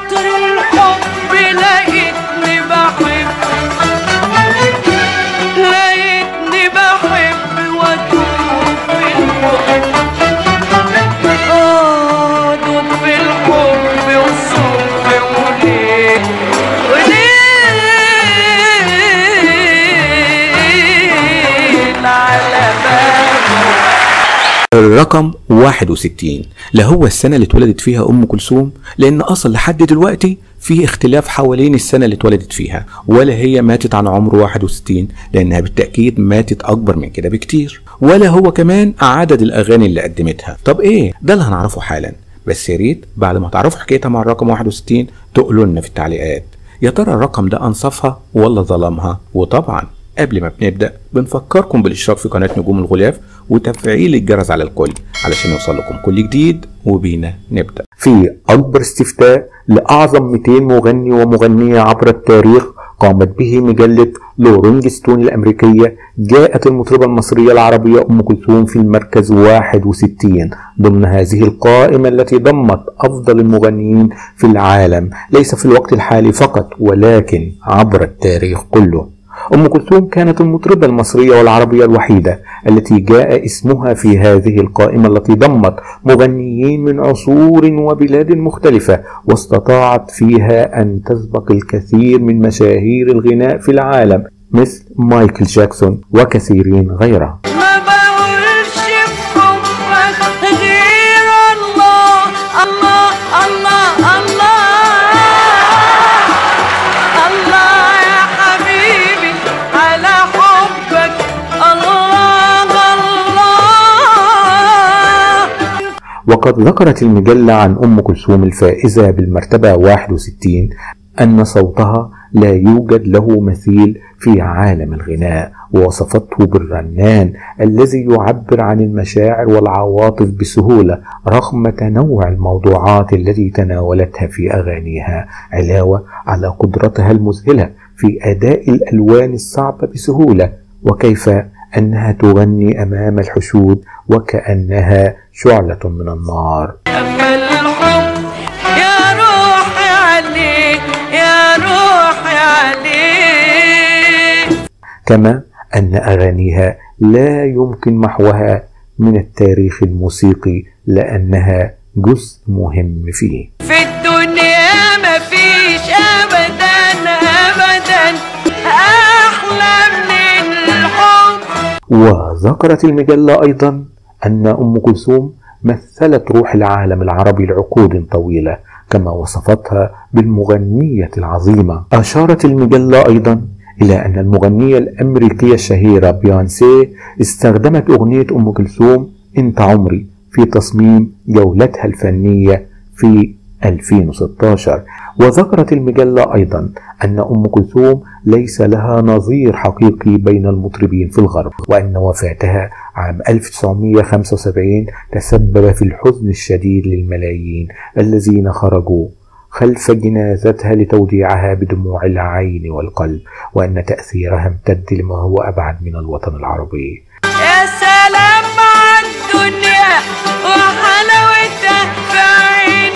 كتر الحب لقيتني بحب لقيتني بحب وادوب في الحب اه دوب في الحب وصب وليه وليه على بابه الرقم 61 لا هو السنة اللي اتولدت فيها أم كلثوم لأن أصل لحد دلوقتي في اختلاف حوالين السنة اللي اتولدت فيها ولا هي ماتت عن عمر 61 لأنها بالتأكيد ماتت أكبر من كده بكتير ولا هو كمان عدد الأغاني اللي قدمتها طب إيه ده اللي هنعرفه حالا بس يا ريت بعد ما تعرفوا حكايتها مع الرقم 61 تقولوا لنا في التعليقات يا ترى الرقم ده أنصفها ولا ظلمها وطبعا قبل ما بنبدأ بنفكركم بالاشتراك في قناة نجوم الغلاف وتفعيل الجرس على الكل علشان يوصل لكم كل جديد وبينا نبدأ في أكبر استفتاء لأعظم 200 مغني ومغنية عبر التاريخ قامت به مجلة لورينج ستون الأمريكية جاءت المطربة المصرية العربية أم كلثوم في المركز 61 ضمن هذه القائمة التي ضمت أفضل المغنيين في العالم ليس في الوقت الحالي فقط ولكن عبر التاريخ كله أم كلثوم كانت المطربة المصرية والعربية الوحيدة التي جاء اسمها في هذه القائمة التي ضمت مغنيين من عصور وبلاد مختلفة واستطاعت فيها أن تسبق الكثير من مشاهير الغناء في العالم مثل مايكل جاكسون وكثيرين غيره ما بقولش في حبك غير الله الله الله الله الله يا حبيبي على حبك الله الله وقد ذكرت المجلة عن أم كلثوم الفائزة بالمرتبة 61 أن صوتها لا يوجد له مثيل في عالم الغناء ووصفته بالرنان الذي يعبر عن المشاعر والعواطف بسهولة رغم تنوع الموضوعات التي تناولتها في أغانيها علاوة على قدرتها المذهلة في أداء الألوان الصعبة بسهولة وكيف أنها تغني أمام الحشود وكأنها شعلة من النار أما الحب يا روحي عليه يا روحي عليه كما أن أغانيها لا يمكن محوها من التاريخ الموسيقي لأنها جزء مهم فيه في الدنيا مفيش ابدا ابدا احلى من الحب وذكرت المجلة أيضا أن أم كلثوم مثلت روح العالم العربي لعقود طويلة كما وصفتها بالمغنية العظيمة أشارت المجلة أيضا إلى أن المغنية الأمريكية الشهيرة بيونسي استخدمت أغنية أم كلثوم أنت عمري في تصميم جولتها الفنية في 2016 وذكرت المجلة أيضا أن أم كلثوم ليس لها نظير حقيقي بين المطربين في الغرب وأن وفاتها عام 1975 تسبب في الحزن الشديد للملايين الذين خرجوا خلف جنازتها لتوديعها بدموع العين والقلب وأن تأثيرها امتد لما هو أبعد من الوطن العربي يا سلام على الدنيا وحلاوتها في عين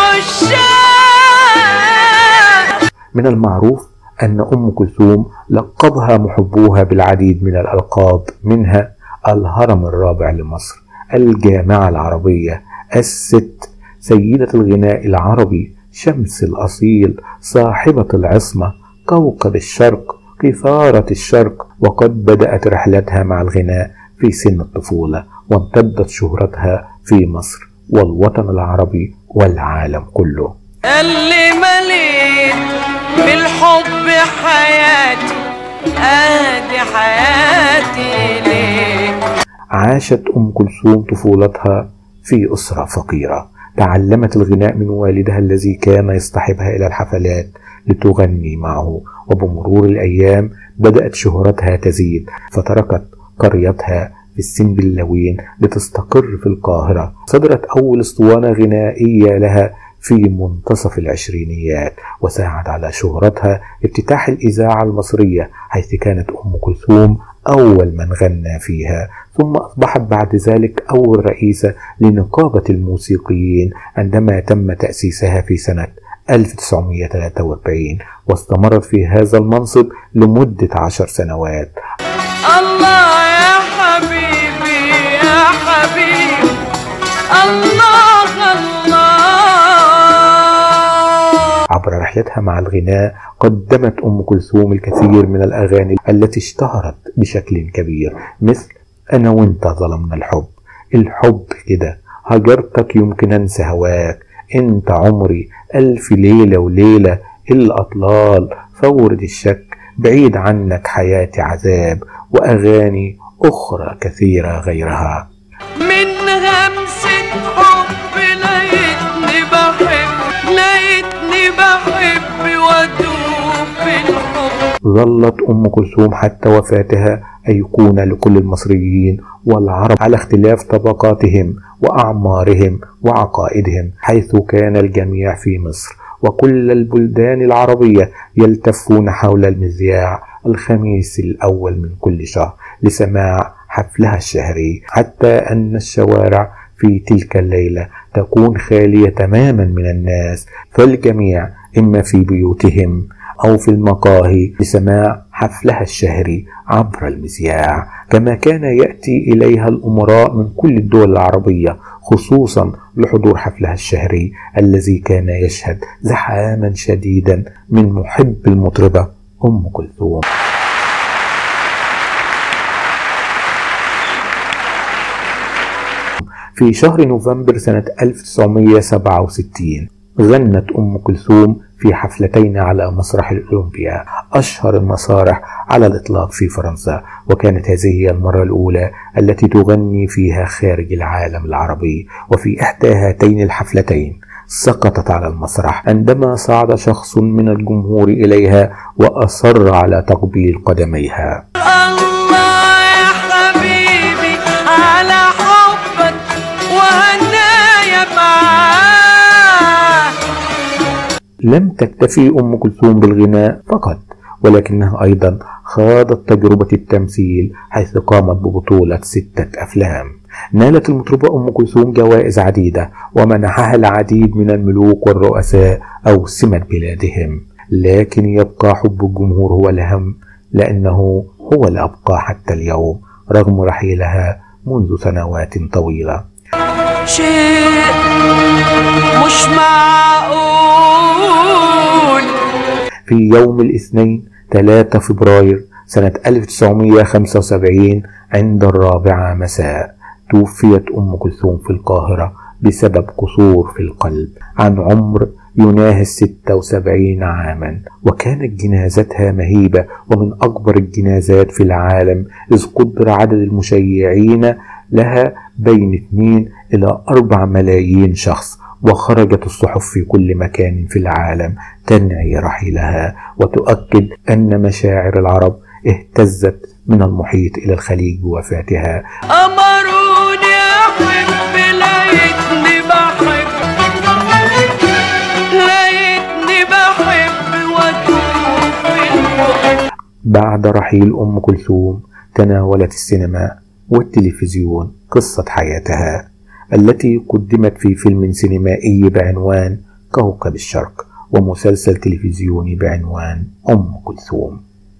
العشاق من المعروف أن أم كلثوم لقبها محبوها بالعديد من الألقاب منها الهرم الرابع لمصر الجامعة العربية الست سيدة الغناء العربي شمس الأصيل صاحبة العصمة كوكب الشرق قيثارة الشرق وقد بدأت رحلتها مع الغناء في سن الطفولة وامتدت شهرتها في مصر والوطن العربي والعالم كله اللي مليت بالحب حياتي ادي حياتي ليك عاشت أم كلثوم طفولتها في أسرة فقيرة تعلمت الغناء من والدها الذي كان يصطحبها إلى الحفلات لتغني معه وبمرور الأيام بدأت شهرتها تزيد فتركت قريتها في السنبلاوين لتستقر في القاهرة صدرت أول اسطوانة غنائية لها في منتصف العشرينيات وساعد على شهرتها افتتاح الإذاعة المصرية حيث كانت أم كلثوم أول من غنى فيها ثم أصبحت بعد ذلك أول رئيسة لنقابة الموسيقيين عندما تم تأسيسها في سنة 1943 واستمرت في هذا المنصب لمدة عشر سنوات الله يا حبيبي يا حبيبي الله الله عبر رحلتها مع الغناء قدمت أم كلثوم الكثير من الأغاني التي اشتهرت بشكل كبير مثل أنا وأنت ظلمنا الحب الحب كده هجرتك يمكن أنسى هواك أنت عمري ألف ليلة وليلة الأطلال فورد الشك بعيد عنك حياتي عذاب وأغاني أخرى كثيرة غيرها من همسة حب لقيتني بحب لقيتني بحب وادوب في الحب ظلت أم كلثوم حتى وفاتها أيقونة لكل المصريين والعرب على اختلاف طبقاتهم وأعمارهم وعقائدهم حيث كان الجميع في مصر وكل البلدان العربية يلتفون حول المذياع الخميس الأول من كل شهر لسماع حفلها الشهري حتى أن الشوارع في تلك الليلة تكون خالية تماما من الناس فالجميع إما في بيوتهم أو في المقاهي لسماع حفلها الشهري عبر المذياع كما كان يأتي إليها الأمراء من كل الدول العربية خصوصا لحضور حفلها الشهري الذي كان يشهد زحاما شديدا من محب المطربة أم كلثوم في شهر نوفمبر سنة 1967 غنت أم كلثوم في حفلتين على مسرح الأولمبيا أشهر المسارح على الإطلاق في فرنسا وكانت هذه هي المرة الأولى التي تغني فيها خارج العالم العربي وفي إحدى هاتين الحفلتين سقطت على المسرح عندما صعد شخص من الجمهور إليها وأصر على تقبيل قدميها الله يا حبيبي على حبك وهنايا معاك لم تكتفي أم كلثوم بالغناء فقط ولكنها أيضا خاضت تجربة التمثيل حيث قامت ببطولة ستة أفلام نالت المطربة أم كلثوم جوائز عديدة ومنحها العديد من الملوك والرؤساء أوسمة بلادهم لكن يبقى حب الجمهور هو الأهم لأنه هو الأبقى حتى اليوم رغم رحيلها منذ سنوات طويلة شيء مش معقول في يوم الاثنين 3 فبراير سنة 1975 عند الرابعة مساء توفيت أم كلثوم في القاهرة بسبب قصور في القلب عن عمر يناهز 76 عاما وكانت جنازتها مهيبة ومن أكبر الجنازات في العالم إذ قدر عدد المشيعين لها بين 2 إلى 4 ملايين شخص وخرجت الصحف في كل مكان في العالم تنعي رحيلها وتؤكد أن مشاعر العرب اهتزت من المحيط إلى الخليج بوفاتها أمروني أحب لقيتني بحب لقيتني بحب وادوب في الحب بعد رحيل أم كلثوم تناولت السينما والتلفزيون قصة حياتها التي قدمت في فيلم سينمائي بعنوان كوكب الشرق ومسلسل تلفزيوني بعنوان أم كلثوم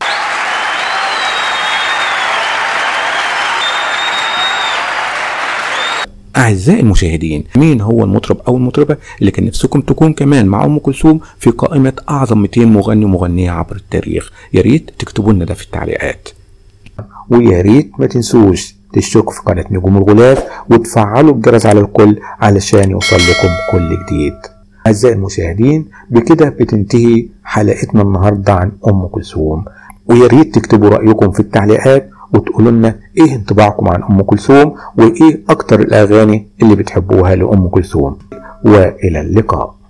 أعزائي المشاهدين مين هو المطرب أو المطربة اللي كان نفسكم تكون كمان مع أم كلثوم في قائمة أعظم 200 مغني ومغنية عبر التاريخ يا ريت تكتبوا لنا ده في التعليقات ويا ريت ما تنسوش تشتركوا في قناة نجوم الغلاف وتفعلوا الجرس على الكل علشان يوصل لكم كل جديد أعزائي المشاهدين بكده بتنتهي حلقتنا النهاردة عن أم كلثوم ويا ريت تكتبوا رأيكم في التعليقات وتقولوا لنا ايه انطباعكم عن ام كلثوم وايه اكتر الاغاني اللي بتحبوها لام كلثوم والى اللقاء